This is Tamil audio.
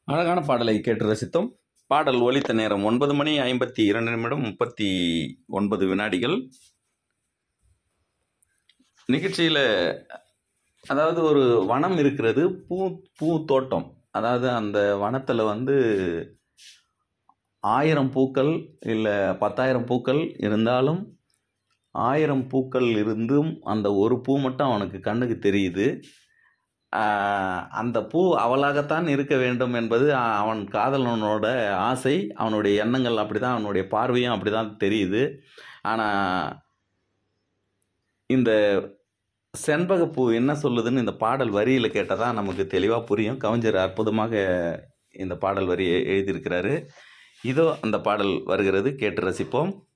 அழகான பாடலை கேட்டு ரசித்தோம் பாடல் ஒலித்த நேரம் ஒன்பது மணி ஐம்பத்தி இரண்டு நிமிடம் முப்பத்தி ஒன்பது வினாடிகள் நிகழ்ச்சியில் அதாவது ஒரு வனம் இருக்கிறது பூ பூ தோட்டம் அதாவது அந்த வனத்தில் வந்து ஆயிரம் பூக்கள் இல்லை பத்தாயிரம் பூக்கள் இருந்தாலும் ஆயிரம் பூக்கள் இருந்தும் அந்த ஒரு பூ மட்டும் அவனுக்கு கண்ணுக்கு தெரியுது ஆஹ் அந்த பூ அவளாகத்தான் இருக்க வேண்டும் என்பது அ- அவன் காதலனோட ஆசை அவனுடைய எண்ணங்கள் அப்படிதான் அவனுடைய பார்வையும் அப்படிதான் தெரியுது ஆனால் இந்த செண்பகப்பூ என்ன சொல்லுதுன்னு இந்த பாடல் வரியில் கேட்டால் தான் நமக்கு தெளிவாக புரியும் கவிஞர் அற்புதமாக இந்த பாடல் வரியை எழுதியிருக்கிறாரு இதோ அந்த பாடல் வருகிறது கேட்டு ரசிப்போம்